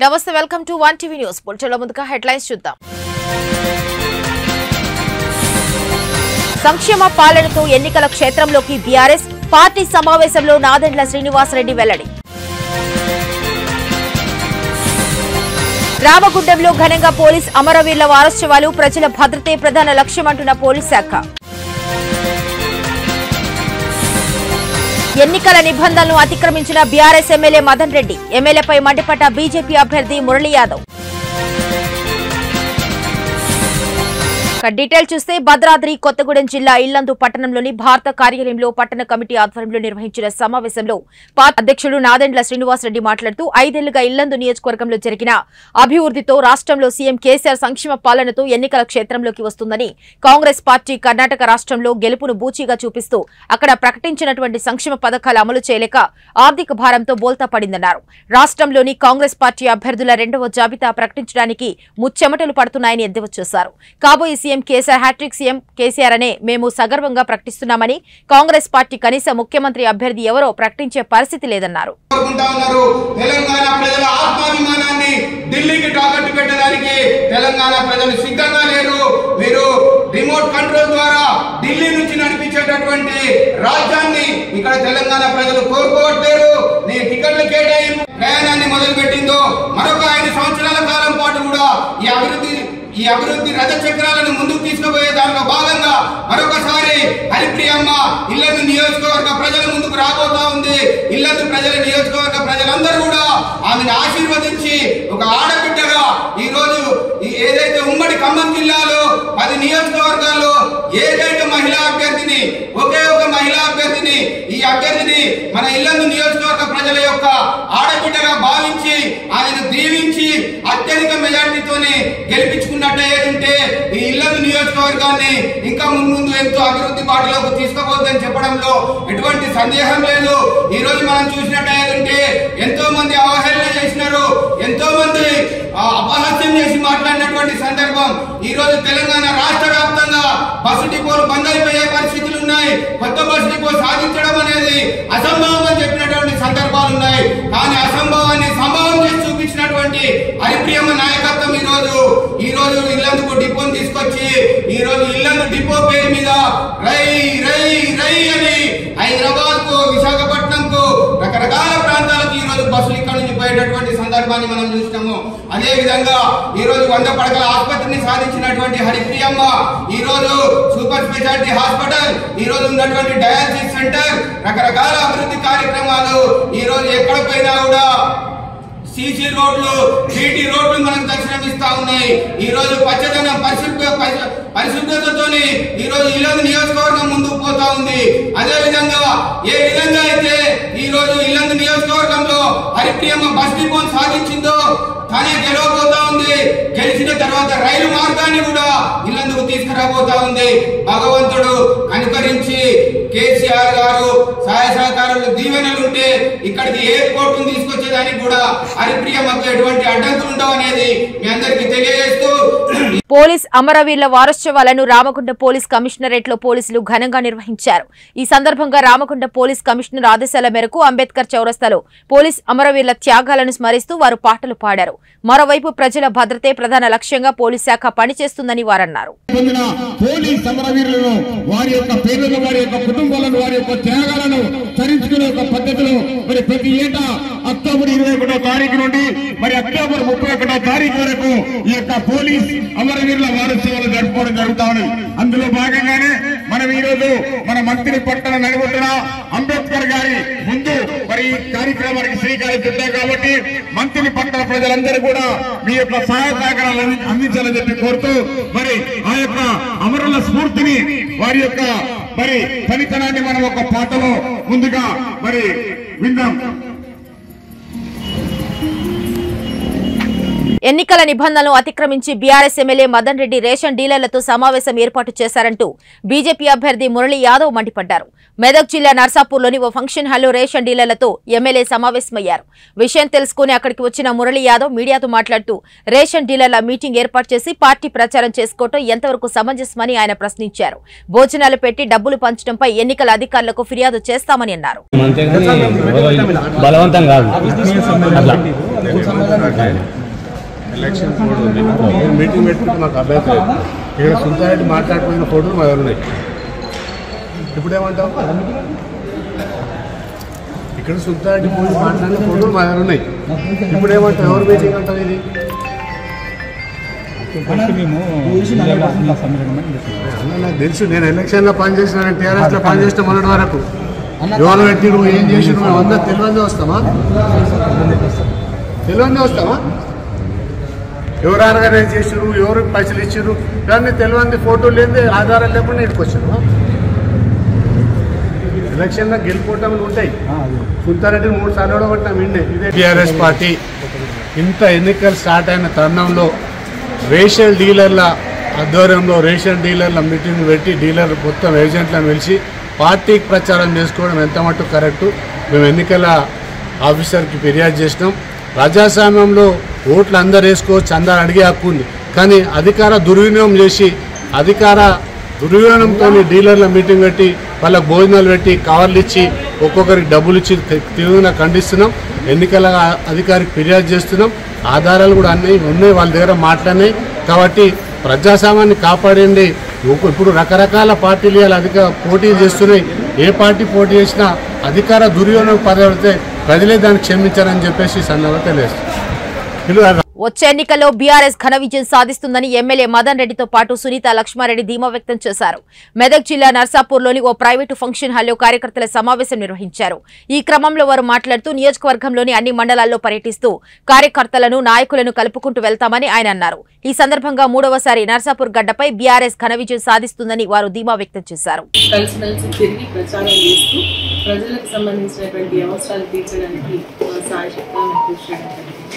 నమస్తే welcome to one TV news బులెటిన్లో ముందుగా హెడ్లైన్స్ చూద్దాం సంక్షేమ పాలనతో ఎన్నికల క్షేత్రంలోకి బీఆర్ఎస్ పార్టీ సమావేశంలో నాదెండ్ల శ్రీనివాసరెడ్డి వెల్లడి రామగుండంలో ఘనంగా పోలీస్ అమరవీరుల వారోత్సవాలు ప్రజల భద్రతే ప్రధాన లక్ష్యమంటున్న పోలీస్ శాఖ ఎన్నికల నిబంధనలు అతిక్రమించిన బీఆర్ఎస్ ఎమ్మెల్యే మదన్ రెడ్డి ఎమ్మెల్యేపై మండిపడ్డ బీజేపీ అభ్యర్థి మురళీ యాదవ్ ఇక డీటెయిల్ చూస్తే భద్రాద్రి కొత్తగూడెం జిల్లా ఇల్లందు పట్టణంలోని భారత కార్యాలయంలో పట్టణ కమిటీ ఆధ్వర్యంలో నిర్వహించిన సమావేశంలో పార్టీ అధ్యక్షుడు నాదెండ్ల శ్రీనివాసరెడ్డి మాట్లాడుతూ ఐదేళ్లుగా ఇల్లందు నియోజకవర్గంలో జరిగిన అభివృద్ధితో రాష్ట్రంలో సీఎం కేసీఆర్ సంక్షేమ పాలనతో ఎన్నికల క్షేత్రంలోకి వస్తుందని కాంగ్రెస్ పార్టీ కర్ణాటక రాష్ట్రంలో గెలుపును బూచీగా చూపిస్తూ అక్కడ ప్రకటించినటువంటి సంక్షేమ పథకాలు అమలు చేయలేక ఆర్థిక భారంతో బోల్తా పడిందన్నారు రాష్ట్రంలోని కాంగ్రెస్ పార్టీ అభ్యర్థుల రెండవ జాబితా ప్రకటించడానికి ముచ్చెమటలు పడుతున్నాయని ఎద్దేవా చేశారు కాబోయే CM KCR hat-trick CM KCR అనే మేము సగర్వంగా ప్రకటిస్తున్నామని కాంగ్రెస్ పార్టీ కనీస ముఖ్యమంత్రి అభ్యర్థి ఎవరో ప్రకటించే పరిస్థితి లేదన్నారు కోరుకుంటా ఉన్నారు తెలంగాణ ప్రజల ఆత్మాభిమానాన్ని ఢిల్లీకి టాకట్టు పెట్టడానికి తెలంగాణ ప్రజలు సిద్ధంగా లేరు మీరు రిమోట్ కంట్రోల్ ద్వారా ఢిల్లీ నుంచి నడిపించేటటువంటి రాజ్యాన్ని ఇక్కడ తెలంగాణ ప్రజలు కోరుకోవట్లేరు నీ టికెట్లు కేటాయింపు ప్రయాణాన్ని మొదలు పెట్టిందో మరొక ఐదు సంవత్సరాల కాలం పాటు కూడా ఈ అభివృద్ధి ఈ అభివృద్ధి రథ చక్రాలను ముందుకు తీసుకుపోయే దానిలో భాగంగా మరొకసారి హరిప్రియమ్మ ఇల్లందు నియోజకవర్గ ప్రజల ముందుకు రాబోతా ఉంది ఇల్లందు ప్రజల నియోజకవర్గ ప్రజలందరూ కూడా ఆమెను ఆశీర్వదించి ఒక ఆడబిడ్డగా ఈ రోజు ఈ- ఏదైతే ఉమ్మడి ఖమ్మం జిల్లాలో పది నియోజకవర్గాల్లో ఏకైక మహిళా అభ్యర్థిని ఒకే ఒక మహిళా అభ్యర్థిని ఈ అభ్యర్థిని మన ఇల్లందు నియోజకవర్గ ప్రజల యొక్క ఆడబిడ్డగా భావించి ఆయన దీవించి అత్యధిక మెజార్టీతోనే గెలిపించుకున్నట్టే ఉంటే ఈ ఇల్లందు నియోజకవర్గాన్ని ఇంకా ముందు ఎంతో అభివృద్ధి బాటలోకి తీసుకోవద్దని చెప్పడంలో ఎటువంటి సందేహం లేదు ఈ రోజు మనం చూసినట్టే ఎంతో మంది అవహేళన చేసినారు ఎంతో మంది ఆ, అపహాస్యం చేసి మాట్లాడినటువంటి సందర్భం ఈ రోజు తెలంగాణ రాష్ట్ర వ్యాప్తంగా బస్సు డిపోలు బంద్ అయిపోయే పరిస్థితులు ఉన్నాయి కొత్త బస్సు డిపో సాధించడం అనేది అసంభవం అని చెప్పినటువంటి సందర్భాలు ఉన్నాయి కానీ అసంభవాన్ని సంభవం చేసి చూపించినటువంటి హరిప్రియమ్మ నాయకత్వం ఈ రోజు ఈ రోజు ఇల్లందుకు డిపోని తీసుకొచ్చి ఈ రోజు ఇల్లందు డిపో పేరు మీద రై రై రై అని హైదరాబాద్ కు విశాఖపట్నం కు రకరకాల ప్రాంతాలకు ఈ రోజు బస్సులు ఇక్కడ నుంచి పోయేటటువంటి సందర్భాన్ని మనం చూసినాము అదే విధంగా ఈ రోజు వంద పడకల ఆసుపత్రిని సాధించినటువంటి హరిప్రియమ్మ ఈ రోజు సూపర్ స్పెషాలిటీ హాస్పిటల్ ఈ రోజు ఉన్నటువంటి డయాలసిస్ సెంటర్ రకరకాల అభివృద్ధి కార్యక్రమాలు ఈ రోజు ఎక్కడ పోయినా కూడా సీసీ రోడ్లు బీటీ రోడ్లు మనకు దర్శనమిస్తా ఉన్నాయి ఈ రోజు పచ్చదనం పరిశుభ్ర పరి- పరిశుభ్రతతోని ఈ రోజు ఇల్లందు నియోజకవర్గం ముందుకు పోతా ఉంది అదే విధంగా ఏ విధంగా అయితే ఈ రోజు ఇల్లందు నియోజకవర్గంలో హరిప్రియమ్మ బస్ డిపోను సాధించిందో తానే గెలవబోతా ఉంది గెలిచిన తర్వాత రైలు మార్గాన్ని కూడా ఇల్లందుకు తీసుకురాబోతా ఉంది భగవంతుడు అనుకరించి కేసీఆర్ గారు సహాయ సహకారులు దీవెనలు ఉంటే ఇక్కడికి ఎయిర్పోర్ట్ తీసుకొచ్చేదానికి కూడా హరిప్రియమ్మకు ఎటువంటి అడ్డంకులు ఉండవు అనేది మీ అందరికీ తెలియజేస్తూ పోలీస్ అమరవీరుల వారోత్సవాలను రామగుండ పోలీస్ కమిషనరేట్ లో పోలీసులు ఘనంగా నిర్వహించారు ఈ సందర్భంగా రామగుండ పోలీస్ కమిషనర్ ఆదేశాల మేరకు అంబేద్కర్ చౌరస్తాలో పోలీస్ అమరవీరుల త్యాగాలను స్మరిస్తూ వారు పాటలు పాడారు మరోవైపు ప్రజల భద్రతే ప్రధాన లక్ష్యంగా పోలీస్ శాఖ పనిచేస్తుందని వారన్నారు పొందిన పోలీస్ సమరవీరులను వారి యొక్క పేర్లను వారి యొక్క కుటుంబాలను వారి యొక్క త్యాగాలను చరించుకునే ఒక పద్ధతిలో మరి ప్రతి ఏటా అక్టోబర్ ఇరవై ఒకటో తారీఖు నుండి మరి అక్టోబర్ ముప్పై ఒకటో తారీఖు వరకు ఈ యొక్క పోలీస్ అమరవీరుల వారోత్సవాలు జరుపుకోవడం జరుగుతా ఉంది అందులో భాగంగానే మనం ఈ రోజు మన మంత్రి పట్టణ నడిబొట్టున అంబేద్కర్ గారి ముందు మరి ఈ కార్యక్రమానికి శ్రీకారం చుట్టాం కాబట్టి మంత్రి పట్టణ ప్రజలందరూ కూడా మీ యొక్క సహాయ సహకారాలు అంది- అందించాలని చెప్పి కోరుతూ మరి ఆ యొక్క అమరుల స్ఫూర్తిని వారి యొక్క మరి ఫలితనాన్ని మనం ఒక పాటలో ముందుగా మరి విందాం ఎన్నికల నిబంధనలు అతిక్రమించి BRS MLA Madan Reddy ration డీలర్లతో సమావేశం ఏర్పాటు చేశారంటూ బీజేపీ అభ్యర్థి మురళీ యాదవ్ మండిపడ్డారు మెదక్ జిల్లా నర్సాపూర్లోని ఓ ఫంక్షన్ హాల్లో రేషన్ డీలర్లతో ఎమ్మెల్యే సమావేశమయ్యారు విషయం తెలుసుకుని అక్కడికి వచ్చిన మురళీ యాదవ్ మీడియాతో మాట్లాడుతూ రేషన్ డీలర్ల మీటింగ్ ఏర్పాటు చేసి పార్టీ ప్రచారం చేసుకోవటం ఎంతవరకు సమంజసమని ఆయన ప్రశ్నించారు భోజనాలు పెట్టి డబ్బులు పంచడంపై ఎన్నికల అధికారులకు ఫిర్యాదు చేస్తామని అన్నారు అంతేగాని బలవంతం కాదు అట్లా ఎలక్షన్ కోడ్ ఉంది నేను మీటింగ్ పెట్టుకుంటే మాకు అభ్యర్థి లేదు ఇక్కడ సుందరెడ్డి మాట్లాడుకున్న ఫోటోలు మా దగ్గర ఉన్నాయి ఇప్పుడు ఏమంటావు ఇక్కడ సుందరెడ్డి పోయి మాట్లాడిన ఫోటోలు మా దగ్గర ఉన్నాయి ఇప్పుడు ఏమంటావు ఎవరు మీటింగ్ అంటావు ఇది అన్న నాకు తెలుసు నేను ఎలక్షన్లో పనిచేసిన నేను టీఆర్ఎస్లో పనిచేసిన మొన్నటి వరకు ఎవరు పెట్టి నువ్వు ఏం చేసి నువ్వు అందరూ తెలివందే వస్తామా తెలివందే వస్తామా ఎవరు ఆర్గనైజ్ చేసారు ఎవరు పైసలు ఇచ్చారు కానీ తెలియని ఫోటోలు లేని ఆధారాలు లేకుండా ఇక్కడికి వచ్చారు ఎలక్షన్లో గెలుపుకోవటంలు ఉంటాయి సుంతారెడ్డి మూడు సార్లు కూడా కొట్టాం విన్నే ఇదే టీఆర్ఎస్ పార్టీ ఇంత ఎన్నికలు స్టార్ట్ అయిన తరుణంలో రేషన్ డీలర్ల ఆధ్వర్యంలో రేషన్ డీలర్ల మీటింగ్ పెట్టి డీలర్ మొత్తం ఏజెంట్లను పిలిచి పార్టీకి ప్రచారం చేసుకోవడం ఎంత మటుకు కరెక్టు మేము ఎన్నికల ఆఫీసర్కి ఫిర్యాదు చేసినాం ప్రజాస్వామ్యంలో ఓట్లు అందరు వేసుకోవచ్చు అందరు అడిగే హక్కు ఉంది కానీ అధికార దుర్వినియోగం చేసి అధికార దుర్వినియోగంతో డీలర్ల మీటింగ్ పెట్టి వాళ్ళకి భోజనాలు పెట్టి కవర్లు ఇచ్చి ఒక్కొక్కరికి డబ్బులు ఇచ్చి తీవ్రంగా ఖండిస్తున్నాం ఎన్నికల అధికారికి ఫిర్యాదు చేస్తున్నాం ఆధారాలు కూడా అన్నీ ఉన్నాయి వాళ్ళ దగ్గర మాట్లాడినాయి కాబట్టి ప్రజాస్వామ్యాన్ని కాపాడండి ఒక- ఇప్పుడు రకరకాల పార్టీలు ఇవాళ అధిక పోటీలు చేస్తున్నాయి ఏ పార్టీ పోటీ చేసినా అధికార దుర్వినియోగం పదవితే ప్రజలే దాన్ని క్షమించారని చెప్పేసి ఈ సందర్భంగా తెలియజేస్తాం వచ్చే ఎన్నికల్లో బీఆర్ఎస్ ఘన విజయం సాధిస్తుందని ఎమ్మెల్యే మదన్ రెడ్డితో పాటు సునీత లక్ష్మారెడ్డి ధీమా వ్యక్తం చేశారు మెదక్ జిల్లా నర్సాపూర్లోని ఓ ప్రైవేటు ఫంక్షన్ హాల్లో కార్యకర్తల సమావేశం నిర్వహించారు ఈ క్రమంలో వారు మాట్లాడుతూ నియోజకవర్గంలోని అన్ని మండలాల్లో పర్యటిస్తూ కార్యకర్తలను నాయకులను కలుపుకుంటూ వెళ్తామని ఆయన అన్నారు ఈ సందర్భంగా మూడవసారి నర్సాపూర్ గడ్డపై బీఆర్ఎస్ ఘన విజయం సాధిస్తుందని వారు ధీమా వ్యక్తం చేశారు కలిసిమెలిసి తిరిగి ప్రచారం చేస్తూ ప్రజలకు సంబంధించినటువంటి అవసరాలు తీర్చడానికి మా సాయశక్తిగా మేము కృషి చేయడం జరిగింది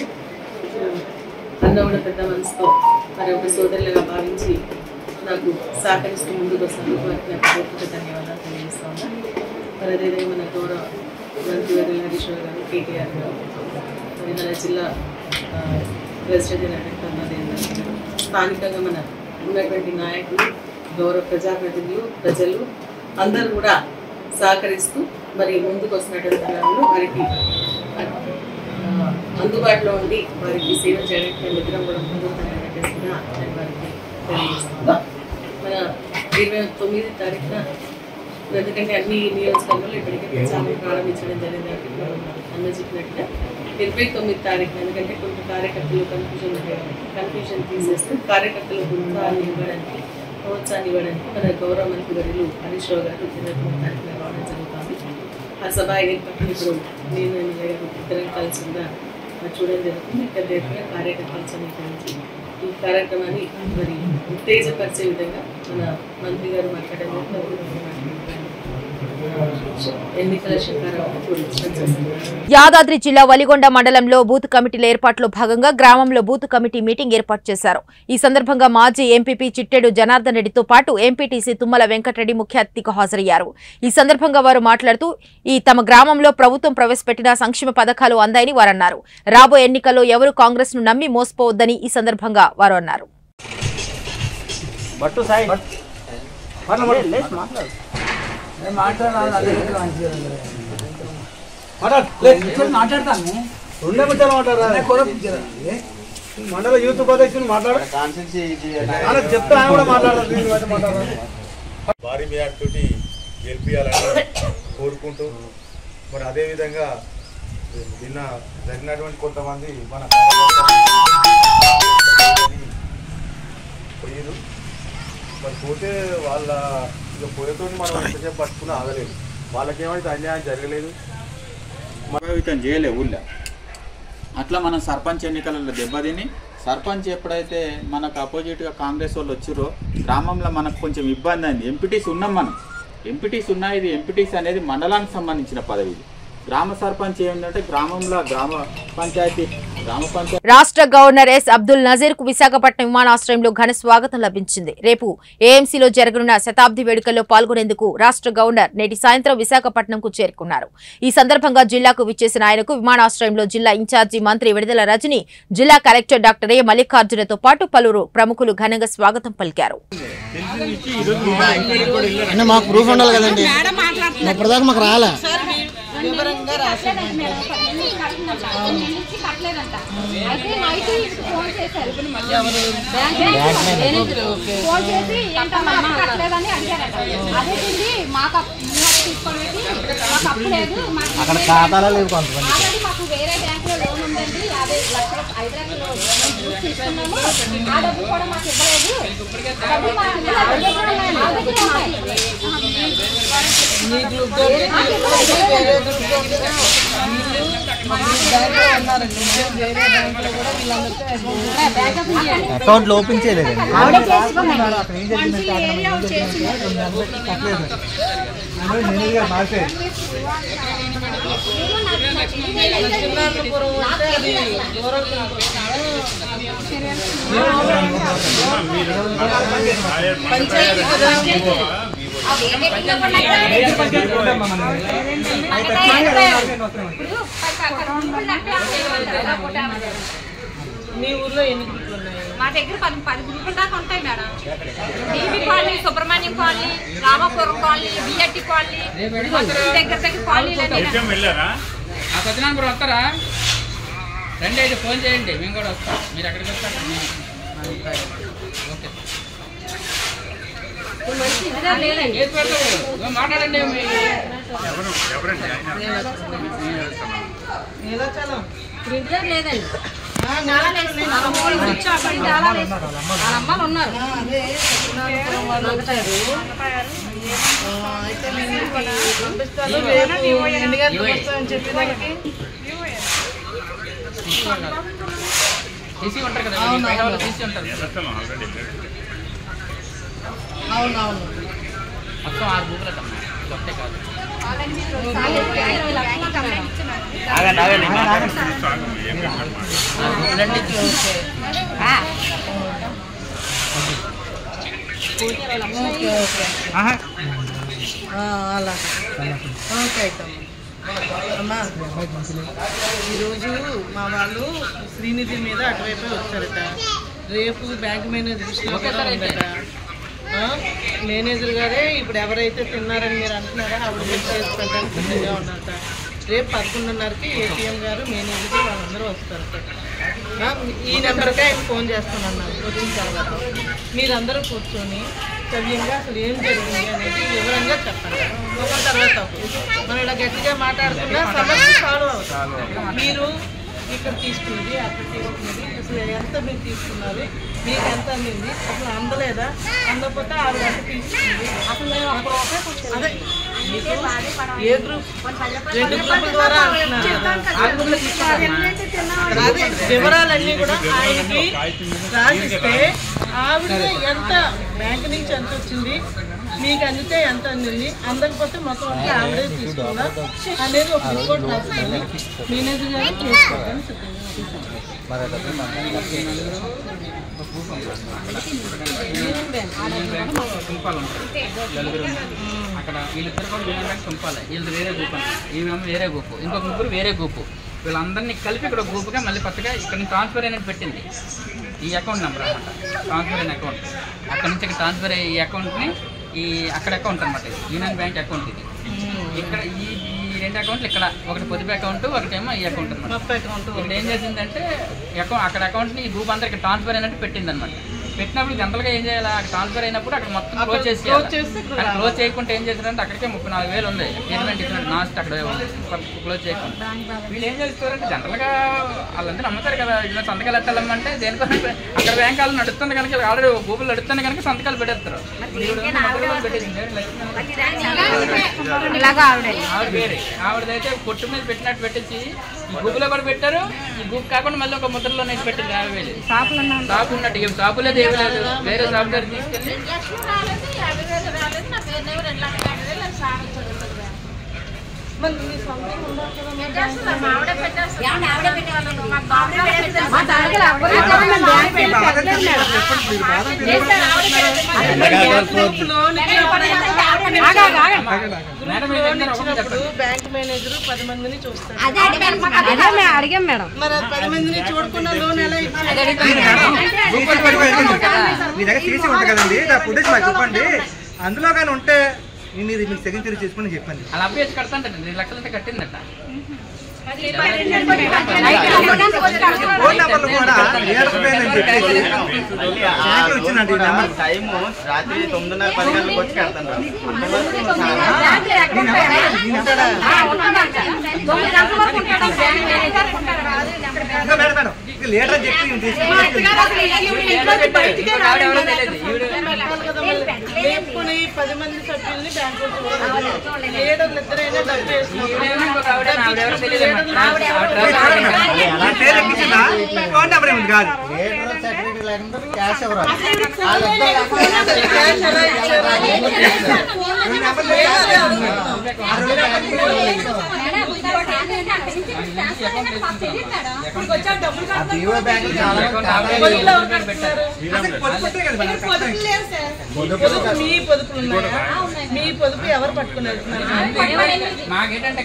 అన్న కూడా పెద్ద మనసుతో మరి ఒక సోదరులుగా భావించి నాకు సహకరిస్తూ ముందుకు వస్తున్నందుకు వారికి నాకు పూర్తిగా ధన్యవాదాలు తెలియజేస్తా ఉన్నా మరి అదేవిధంగా మన గౌరవ మంత్రి వర్యులు హరీష్ రావు గారు కేటీఆర్ గారు మరి మన జిల్లా ఆ, ప్రెసిడెంట్ అయినటువంటి అన్నదేంద్ర గారు స్థానికంగా మన ఉన్నటువంటి నాయకులు గౌరవ ప్రజాప్రతినిధులు ప్రజలు అందరూ కూడా సహకరిస్తూ మరి ముందుకు వస్తున్నటువంటి తరుణంలో వారికి ఆ, అందుబాటులో ఉండి వారికి సేవ చేయడానికి మేము ఇద్దరం కూడా ముందుకు చెప్పేసి కూడా నేను వారికి తెలియజేస్తున్నా మన ఇరవై తొమ్మిది తారీఖున ఎందుకంటే అన్ని నియోజకవర్గాలు ఇప్పటికే ప్రచారం ప్రారంభించడం జరిగింది కాబట్టి ఇప్పుడు అన్న చెప్పినట్టుగా ఇరవై తొమ్మిది తారీఖున ఎందుకంటే కొంత కార్యకర్తలు కన్ఫ్యూజన్ కన్ఫ్యూజన్ తీసేస్తూ కార్యకర్తలు ఉత్సాహాన్ని ఇవ్వడానికి ప్రోత్సాహాన్ని ఇవ్వడానికి మన గౌరవ మంత్రి వర్యులు హరీష్ రావు గారు ఇరవై తొమ్మిది తారీఖున రావడం జరుగుతుంది ఆ సభ ఏర్పాటు ఇప్పుడు నేను ఎమ్మెల్యే గారు ఇద్దరం కలిసి కూడా మరి చూడడం జరుగుతుంది ఇక్కడ రేపుగా కార్యకర్తలు సమీకరించి ఈ కార్యక్రమాన్ని మరి ఉత్తేజపరిచే విధంగా మన మంత్రి గారు మాట్లాడడం జరుగుతుంది. ఎన్నికల శంకారావు చేస్తున్నారు యాదాద్రి జిల్లా వలిగొండ మండలంలో బూత్ కమిటీల ఏర్పాట్లో భాగంగా గ్రామంలో బూత్ కమిటీ మీటింగ్ ఏర్పాటు చేశారు ఈ సందర్భంగా మాజీ ఎంపీపీ చిట్టెడు జనార్దన్ రెడ్డితో పాటు ఎంపీటీసీ తుమ్మల వెంకటరెడ్డి ముఖ్య అతిథిగా హాజరయ్యారు ఈ సందర్భంగా వారు మాట్లాడుతూ ఈ తమ గ్రామంలో ప్రభుత్వం ప్రవేశపెట్టిన సంక్షేమ పథకాలు అందాయని వారన్నారు రాబోయే ఎన్నికల్లో ఎవరు కాంగ్రెస్ ను నమ్మి మోసపోవద్దని ఈ సందర్భంగా వారు అన్నారు మండల యూత్ ఉపాధ్యక్షుని మాట్లాడు ఆయనకు చెప్తే ఆయన కూడా మాట్లాడతారు దీని బట్టి మాట్లాడతారు భారీ మేయర్తోటి గెలిపించాలని కోరుకుంటూ మరి అదేవిధంగా నిన్న జరిగినటువంటి కొంతమంది మన పోయారు మరి పోతే వాళ్ళ ఇక పోయేతో మనం ఎంతసేపు పట్టుకుని ఆగలేదు వాళ్ళకేమైతే అన్యాయం జరగలేదు ప్రభావితం చేయలే ఊళ్ళో అట్లా మనం సర్పంచ్ ఎన్నికలలో దెబ్బతిని సర్పంచ్ ఎప్పుడైతే మనకు అపోజిట్గా కాంగ్రెస్ వాళ్ళు వచ్చిరో గ్రామంలో మనకు కొంచెం ఇబ్బంది అయింది ఎంపీటీస్ ఉన్నాం మనం ఎంపీటీస్ ఉన్నాయి ఇది ఎంపీటీస్ అనేది మండలానికి సంబంధించిన పదవి ఇది గ్రామ సర్పంచ్ ఏంటంటే గ్రామంలో గ్రామ పంచాయతీ గ్రామ పంచాయతీ రాష్ట్ర గవర్నర్ ఎస్ అబ్దుల్ నజీర్ కు విశాఖపట్నం విమానాశ్రయంలో ఘన స్వాగతం లభించింది రేపు ఏఎంసీలో జరగనున్న శతాబ్ది వేడుకల్లో పాల్గొనేందుకు రాష్ట్ర గవర్నర్ నేటి సాయంత్రం విశాఖపట్నంకు చేరుకున్నారు ఈ సందర్భంగా జిల్లాకు విచ్చేసిన ఆయనకు విమానాశ్రయంలో జిల్లా ఇన్ఛార్జి మంత్రి విడుదల రజని జిల్లా కలెక్టర్ డాక్టర్ ఏ మల్లికార్జునతో పాటు పలువురు ప్రముఖులు ఘనంగా స్వాగతం పలికారు అంటే మాకు ప్రూఫ్ ఉండాలి కదండి ఇప్పటిదాకా మాకు రాలే వివరంగా రాశాను అయితే నైట్ ఫోన్ చేశారు ఎవరు బ్యాంక్ మేనేజర్ ఫోన్ చేసి ఏంటమ్మా అప్పు కట్టలేదని అడిగారట అదేంటి మాకు అప్పు మేము అప్పు తీసుకోవడానికి మాకు అప్పు లేదు మాకు అక్కడ ఖాతాలో లేవు కొంతమంది ఆల్రెడీ మాకు వేరే బ్యాంక్ లో లోన్ ఉందండి యాభై లక్షలు ఐదు లక్షలు మేము చూసి తీసుకున్నాము ఆ డబ్బు కూడా మాకు ఇవ్వలేదు ఆ డబ్బు మాకు ఇవ్వలేదు. మా దగ్గర ఉన్నాయి. మీ గ్రూప్ తో మాకు వేరే గ్రూప్ తో బ్యాంకులో ఉన్నారండి వేరే బ్యాంకులో కూడా వీళ్ళందరితో అకౌంట్ అకౌంట్లు ఓపెన్ చేయలేదండి ఆవిడే చేసుకున్నాయి. అక్కడ ఏం జరిగిందంటే అక్కడ ఏరియా ఏం జరిగిందంటే రెండు నెలలకి కట్టలేదు అందులో మేనేజర్ గారు మార్చారు చిన్నాన్నపురం అంటే అది దూరం పంచాయతీ కదా మీ ఊర్లో ఎన్ని గ్రూపులు ఉన్నాయి మా దగ్గర పది పది గ్రూపుల దాకా ఉంటాయి madam B B colony Subrahmanyam colony Ramapuram colony బిఎట్టి కాలనీ దగ్గర దగ్గర కాలనీలు ఆ సత్యనారాయణపురం వస్తారా రండి అయితే ఫోన్ చేయండి మేము కూడా వస్తాం మీరు ఎక్కడికి వస్తారు ఓకే ఏది పెడతావు ఇదిగో మాట్లాడండి మీ- నీలాచలం ప్రింటర్ లేదండి ఆ, నీలాచలం అమ్మాలు ఉన్నారు అదే సత్యనారాయణపురం వాళ్ళు వచ్చారు ఆ, అయితే నేను మీకు పంపిస్తాను రేపు ఎన్ని గంటలకు వస్తామని చెప్పి దానికి తీసి ఉంటారు కదా మీ పైన వాళ్ళు తీసి ఉంటారు అవునవును మొత్తం ఆరు బుక్లు అమ్మా ఇది ఒకటే కాదు ఆగండి ఆగండి రండి ఓకే ఓకే ఆ, అలా ఓకే అయితే అమ్మా ఈరోజు మా వాళ్ళు శ్రీనిధి మీద అటువైపే వచ్చారట రేపు బ్యాంక్ మేనేజర్ దృష్టిలో కూడా ఉందట ఆ, మేనేజర్ గారే ఇప్పుడు ఎవరైతే తిన్నారని మీరు అంటున్నారో ఆవిడ మీరు చేసి పెట్టడానికి సిద్ధంగా ఉన్నారట రేపు పదకొండున్నరకి ఏటీఎం గారు మేనేజర్ గారు వాళ్ళందరూ వస్తారట ఆ, ఈ నెంబర్కే ఆయన ఫోన్ చేస్తానన్నారు వచ్చిన తర్వాత మీరందరూ కూర్చొని సవ్యంగా అసలు ఏం జరిగింది అనేది వివరంగా చెప్పండి ఒక తర్వాత ఒకరు. మనం ఇలా గట్టిగా మాట్లాడుకున్నా సమస్య సాల్వ్ అవుతుంది మీరు ఇక్కడ తీసుకున్నది అక్కడ తీసుకున్నది అసలు ఎంత మీరు తీసుకున్నారు మీకు ఎంత అందింది అసలు అందలేదా అందకపోతే ఆవిడ ఎంత తీసుకుంది అసలు మేము అప్పుడు అదే మీకు ఏ గ్రూప్ రెండు గ్రూపుల ద్వారా అంటున్నారు కదా. ఆ గ్రూపులు తీసుకున్నారు. అదే వివరాలన్నీ కూడా ఆయనకి రాసిస్తే ఆవిడ ఎంత బ్యాంక్ నుంచి ఎంత వచ్చింది మీకు అందితే ఎంత అందింది అందకపోతే మొత్తం అంతా ఆవిడే తీసుకుందా అనేది ఒక రిపోర్ట్ రాస్తుంది మేనేజర్ గారు చేసుకోవడానికి సిద్ధంగా తుంపాలు ఉంటాయి నలుగురు ఉన్నారు. అక్కడ వీళ్ళిద్దరు కూడా యూనియన్ బ్యాంక్ తుంపాలి వీళ్ళు వేరే గ్రూప్ అంటారు ఈమెమో వేరే గ్రూప్ ఇంకొక ముగ్గురు వేరే గ్రూప్ వీళ్ళందరినీ కలిపి ఇక్కడ ఒక గ్రూప్గా మళ్ళీ కొత్తగా ఇక్కడ నుంచి ట్రాన్స్ఫర్ అయినట్టు పెట్టింది ఈ అకౌంట్ నెంబర్ అనమాట ట్రాన్స్ఫర్ అయిన అకౌంట్ అక్కడ నుంచి ఇక్కడ ట్రాన్స్ఫర్ అయ్యే ఈ అకౌంట్ని ఈ అక్కడ అకౌంట్ అనమాట ఇది యూనియన్ బ్యాంక్ అకౌంట్ ఇది ఇక్కడ ఈ ఈ రెండు అకౌంట్లు ఇక్కడ ఒకటి పొదుపు అకౌంట్ ఒకటేమో ఈ అకౌంట్ అనమాట మొత్తం అకౌంట్ ఇక్కడ ఏం చేసిందంటే అకౌంట్ అక్కడ అకౌంట్ని ఈ గ్రూప్ అంతా ఇక్కడ ట్రాన్స్ఫర్ అయినట్టు పెట్టింది అనమాట పెట్టినప్పుడు జనరల్గా ఏం చేయాలి అక్కడ ట్రాన్స్ఫర్ అయినప్పుడు అక్కడ మొత్తం క్లోజ్ చేసి close చేసి ఇక్కడ అక్కడ క్లోజ్ చేయకుండా ఏం చేశారంటే అక్కడికే ముప్పై నాలుగు వేలు ఉంది ట్రీట్మెంట్ ఇచ్చినట్టు నాస్ట్ అక్కడ క్లోజ్ చేయకుండా వీళ్ళు ఏం చేస్తారంటే జనరల్గా వాళ్ళందరూ నమ్ముతారు కదా ఇలా సంతకాలు ఎట్టాలమ్మంటే దేనికోసం అక్కడ బ్యాంక్ వాళ్ళు నడుస్తుంది కనుక ఆల్రెడీ గూగుల్ నడుస్తుంది కనుక సంతకాలు పెట్టేస్తారు ఇలాగా ఆవిడ ఆవిడ వేరే ఆవిడదైతే కొట్టు మీద పెట్టినట్టు పెట్టించి ఈ గూగుల్లో కూడా పెట్టారు ఈ గూప్ కాకుండా మళ్ళీ ఒక ముద్రలో నేను పెట్టింది యాభై వేలు షాపు ఉన్నట్టు ఏం షాపు లేదు ఏమి లేదు వేరే షాప్ దగ్గర తీసుకెళ్ళి మరి నీ సొంతం ఉండాలి కదా మరి మా దాంట్లో ఎవ్వరూ కూడా మేము బ్యాంక్ పేరు పెట్టలేదు మేడం. లోన్ ఇచ్చినప్పుడు ఆగు, ఆగు, ఆగు. లోన్ ఇచ్చినప్పుడు బ్యాంక్ మేనేజర్ పది మందిని చూస్తాడు అదే అడిగారు మాకు అదే మేము అడిగాం మేడం మరి ఆ పది మందిని చూడకుండా లోన్ ఎలా ఇచ్చారు మీ దగ్గర తీసి ఉంటుంది కదండి ఆ ఫుటేజ్ మాకు ఇవ్వండి అందులో కానీ ఉంటే నేను ఇది మీకు సెకండ్ తీరి చేసుకుని చెప్పండి అలా అప్పు చేసి కడతాంట రెండు లక్షలంతా కట్టిందట ఫోన్ నెంబర్లు కూడా ఏర్పడిపోయిందని చెప్పేసి బ్యాంకులో ఇచ్చిందండి ఈ నెంబర్ టైము రాత్రి తొమ్మిదిన్నర పది గంటలకు వచ్చి కడతాను రా. తొమ్మిది గంటల వరకు ఉంటాడు బ్యాంక్ మేనేజర్ ఉంటాడు ఇంకా మేడం మేడం ఇంకా లీటర్ అని చెప్పి నేను తీసుకుని లేపుకుని పది మంది సభ్యుల్ని బ్యాంకు చూడాలి లీడర్లు ఇద్దరైనా డబ్బు నా పేరు ఎక్కించిందా ఫోన్ నెంబర్ ఏమిటి కాదు క్యాష్ ఎవరు జీవో బ్యాంకులు చాలా పొదుపు మీ పొదుపులు ఉన్నాయా మీ పొదుపు ఎవరు పట్టుకుని వెళ్తున్నారు మాకేంటంటే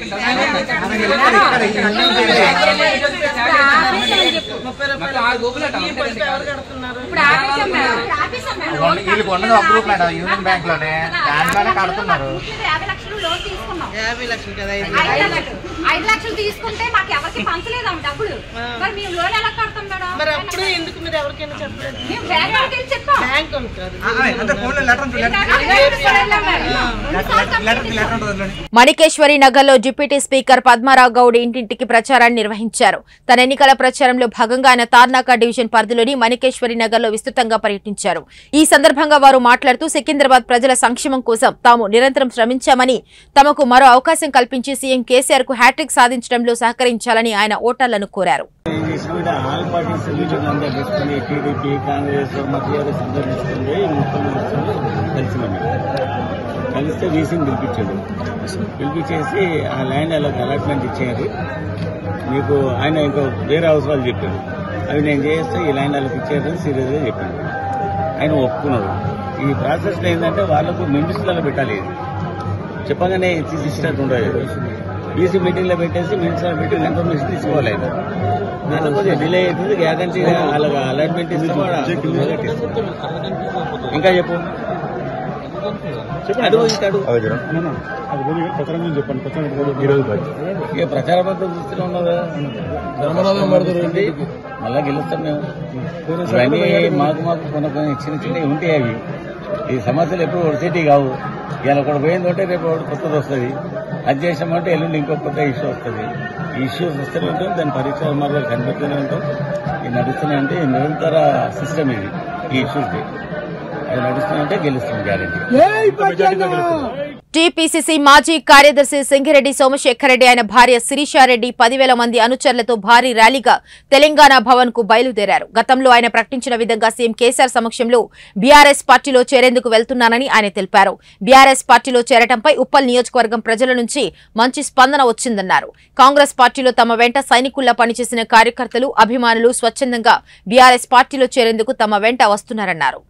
ముప్పై మొత్తం ఆరు గోపులు అట్ట మీ పొదుపు ఎవరు కడుతున్నారు వీళ్ళు కొన్నది ఒక గ్రూప్ మేడం యూనియన్ బ్యాంక్ లోనే దాంట్లోనే కడుతున్నారు యాభై లక్షలు లోన్ తీసుకున్నాం యాభై లక్షలు కదా ఐదు ఐదు లక్షలు ఐదు లక్షలు తీసుకుంటే మాకు ఎవరికి పంచలేదు ఆమె డబ్బులు మరి మేము లోన్ ఎలా కడతాం మేడం మరి అప్పుడే ఎందుకు మీరు ఎవరికైనా చెప్పలేదు మేము బ్యాంక్ వాళ్ళకి వెళ్ళి చెప్పాం బ్యాంక్ వాళ్ళు కాదు అంటే ఫోన్లో లెటర్ ఉంటుంది లెటర్ లెటర్ ఉంటుంది అందులోనే. మణికేశ్వరి నగర్లో డిప్యూటీ స్పీకర్ పద్మారావు గౌడ్ ఇంటింటికి ప్రచారాన్ని నిర్వహించారు తన ఎన్నికల ప్రచారంలో భాగంగా ఆయన తార్నాక డివిజన్ పరిధిలోని మణికేశ్వరి నగర్లో విస్తృతంగా పర్యటించారు ఈ సందర్భంగా వారు మాట్లాడుతూ సికింద్రాబాద్ ప్రజల సంక్షేమం కోసం తాము నిరంతరం శ్రమించామని తమకు మరో అవకాశం కల్పించి సీఎం కేసీఆర్ కు హ్యాట్రిక్ సాధించడంలో సహకరించాలని ఆయన ఓటర్లను కోరారు మీద ఆల్ పార్టీస్ మీటింగ్ అందరూ తీసుకుని టీడీపీ కాంగ్రెస్ మధ్యవర్గ అందరూ తీసుకుంటే ఈ ముప్పై లక్షలు కలిసినాం కలిస్తే వీసీని పిలిపించాడు పిలిపించేసి ఆ ల్యాండ్ అలా అలాట్మెంట్ ఇచ్చేది మీకు ఆయన ఇంకో వేరే అవసరాలు చెప్పాడు అవి నేను చేస్తే ఈ ల్యాండ్ వాళ్ళకి ఇచ్చేది సీరియస్గా చెప్పాడు ఆయన ఒప్పుకున్నాడు ఈ ప్రాసెస్లో ఏంటంటే వాళ్ళకు మినిస్ట్లలో పెట్టాలి ఇది చెప్పగానే తీసినట్టు ఉండదు బీసీ మీటింగ్లో పెట్టేసి మినిస్టర్ మీటింగ్ ఇన్ఫర్మేషన్ తీసుకోవాలి ఆయన దాంట్లో కొద్దిగా డిలే అవుతుంది గ్యారంటీగా వాళ్ళకి అలాట్మెంట్ ఇస్తే వాడు automatic గా ఇస్తాడు. ఇంకా చెప్పు అడుగు ఇంకా అడుగు ఇక ప్రచారం అంతా చూస్తూనే ఉన్నావు కదా ఉంది. మళ్ళా గెలుస్తాం మేము ఇవన్నీ మాకు మాకు కొన్ని కొన్ని చిన్న చిన్నవి ఉంటాయి అవి ఈ సమస్యలు ఎప్పుడు ఒడిసేటి కావు ఇవాళ ఒకటి పోయింది ఉంటే రేపు ఒకటి కొత్తది వస్తుంది అది చేసామంటే ఎల్లుండి ఇంకో కొత్త ఇష్యూ వస్తుంది ఈ ఇష్యూస్ వస్తూనే ఉంటాం దాని పరిచయ మార్గాలు కనిపెడుతూనే ఉంటాం ఇది నడుస్తూనే అంటే ఈ నిరంతర సిస్టమ్ ఇది ఈ ఇష్యూస్ది అది నడుస్తూనే ఉంటే గెలుస్తాం గ్యారెంటీ టీపీసీసీ మాజీ కార్యదర్శి సింగిరెడ్డి సోమశేఖరరెడ్డి ఆయన భార్య శిరీషారెడ్డి పదివేల మంది అనుచరులతో భారీ ర్యాలీగా తెలంగాణ భవన్ కు బయలుదేరారు గతంలో ఆయన ప్రకటించిన విధంగా సీఎం కేసీఆర్ సమక్షంలో బీఆర్ఎస్ పార్టీలో చేరేందుకు వెళ్తున్నానని ఆయన తెలిపారు బీఆర్ఎస్ పార్టీలో చేరటంపై ఉప్పల్ నియోజకవర్గం ప్రజల నుంచి మంచి స్పందన వచ్చిందన్నారు కాంగ్రెస్ పార్టీలో తమ వెంట సైనికుల్లా పనిచేసిన కార్యకర్తలు అభిమానులు స్వచ్ఛందంగా బీఆర్ఎస్ పార్టీలో చేరేందుకు తమ వెంట వస్తున్నారన్నారు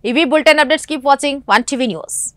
ఇవి bulletin updates keep watching one TV news